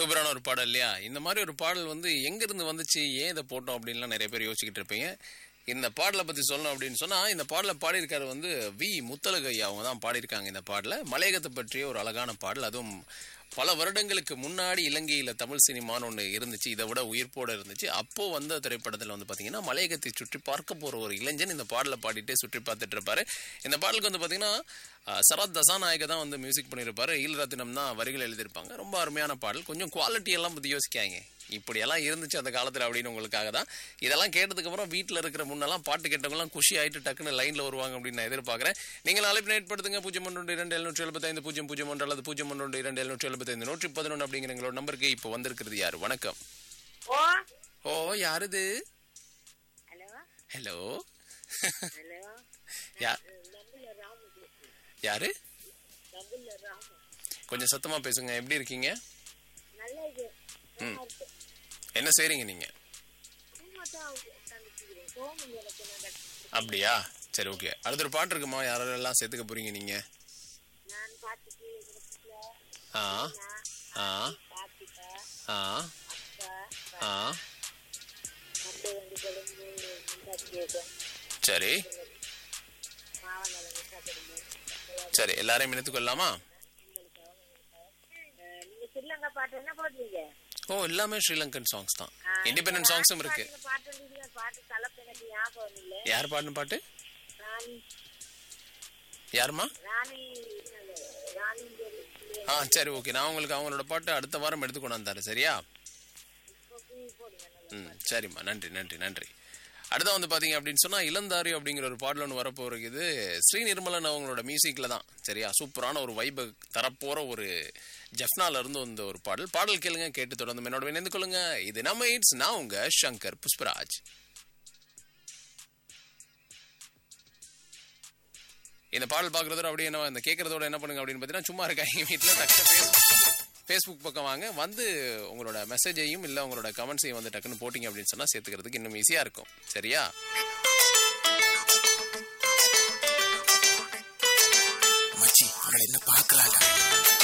சூப்பரான ஒரு பாடல் இல்லையா இந்த மாதிரி ஒரு பாடல் வந்து எங்க இருந்து வந்துச்சு ஏன் இதை போட்டோம் அப்படின்லாம் நிறைய பேர் யோசிச்சுக்கிட்டு இருப்பீங்க இந்த பாடலை பத்தி சொல்லணும் அப்படின்னு சொன்னா இந்த பாடலை பாடியிருக்காரு வந்து வி முத்தலகு ஐயா அவங்க தான் பாடியிருக்காங்க இந்த பாடலை மலையகத்தை பற்றிய ஒரு அழகான பாடல் அதுவும் பல வருடங்களுக்கு முன்னாடி இலங்கையில தமிழ் சினிமான்னு ஒன்று இருந்துச்சு இதை விட உயிர்ப்போட இருந்துச்சு அப்போ வந்த திரைப்படத்தில் வந்து பார்த்தீங்கன்னா மலையகத்தை சுற்றி பார்க்க போற ஒரு இளைஞன் இந்த பாடலை பாடிட்டே சுற்றி பார்த்துட்டு இருப்பாரு இந்த பாடலுக்கு வந்து பார்த்தீங்கன்னா அஹ், சரத் தசாநாயக தான் வந்து மியூசிக் பண்ணியிருப்பாரு ஈல்ரத்தினம் தான் வரிகள் எழுதியிருப்பாங்க ரொம்ப அருமையான பாடல் கொஞ்சம் குவாலிட்டி எல்லாம் பற்றி யோசிக்காங்க இப்படியெல்லாம் இருந்துச்சு அந்த காலத்தில் அப்படின்னு உங்களுக்காக தான் இதெல்லாம் கேட்டதுக்கு அப்புறம் வீட்டில் இருக்கிற முன்னெல்லாம் பாட்டு கேட்டவங்கலாம் குஷி ஆயிட்டு டக்குன்னு லைனில் வருவாங்க அப்படின்னு நான் எதிர்பார்க்குறேன் நீங்கள் அழைப்பு ஏற்படுத்துங்க பூஜ்ஜியம் ஒன்று இரண்டு எழுநூற்றி எழுபத்தைந்து பூஜ்ஜியம் பூஜ்ஜியம் ஒன்று அல்லது பூஜ்ஜியம் ஒன்று இரண்டு எழுநூற்றி எழுபத்தைந்து நூற்றி பதினொன்று அப்படிங்கிற எங்களோட நம்பருக்கு இப்போ வந்திருக்கிறது யார் வணக்கம் ஓ ஓ யாருது ஹலோ ஹலோ ஹலோ யா நம்புல ராமு யாரு நம்புல ராமு கொஞ்சம் சத்தமா பேசுங்க எப்படி இருக்கீங்க நல்ல இது ம் என்ன செய்றீங்க நீங்க சும்மா தான் சந்திச்சுக்கிறேன் கோமம் எனக்கு நான் அப்படியா சரி ஓகே அடுத்த ஒரு பாட்டு இருக்குமா யாரெல்லாம் சேர்த்துக்க போறீங்க நீங்க நான் பார்த்துட்டு இருக்கிறதுல ஆ ஆ கார்த்திகா ஆ அக்கா ஆ மற்ற வந்து கொழும்பு முந்தாஜேசன் சரி மாவனவங்க சாப்பிடுங்க சரி எல்லாரையும் இணைத்துக் கொள்ளலாமா நீங்க ஸ்ரீலங்கா பாட்டு என்ன போடுறீங்க ஓ எல்லாமே ஸ்ரீலங்கன் சாங்ஸ் தான் இண்டிபெண்டன்ட் சாங்ஸும் இருக்கு பாட்டு இருந்தீங்க பாட்டு தலைப்பு எனக்கு ஞாபகம் இல்லை யார் பாடின பாட்டு ராணி யாருமா ராணி ராணி ஆ சரி ஓகே நான் உங்களுக்கு அவங்களோட பாட்டு அடுத்த வாரம் எடுத்து கொண்டு வந்தாரு சரியா போடுங்க ம் சரிம்மா நன்றி நன்றி நன்றி அடுத்த வந்து பாத்தீங்க அப்படின்னு சொன்னா இளந்தாரி அப்படிங்கிற ஒரு பாடல் ஒன்று வரப்போகிறது ஸ்ரீ நிர்மலன் அவங்களோட மியூசிக்ல தான் சரியா சூப்பரான ஒரு வைப தரப்போற ஒரு ஜெஃப்னால இருந்து வந்த ஒரு பாடல் பாடல் கேளுங்க கேட்டு தொடர்ந்து என்னோட இணைந்து கொள்ளுங்க இது நம்ம இட்ஸ் நான் உங்க சங்கர் புஷ்பராஜ் இந்த பாடல் பார்க்குறதோட அப்படியே என்ன இந்த கேட்கறதோட என்ன பண்ணுங்க அப்படின்னு பார்த்தீங்கன்னா சும்மா இருக்காங்க வீட்டில் டக்கு ஃபேஸ்புக் பக்கம் வாங்க வந்து உங்களோட மெசேஜையும் இல்லை உங்களோட கமெண்ட்ஸையும் வந்து டக்குன்னு போட்டிங்க அப்படின்னு சொன்னால் சேர்த்துக்கிறதுக்கு இன்னும் ஈஸியாக இருக்கும் சரியா மச்சி அவளை என்ன பார்க்கலாம்ல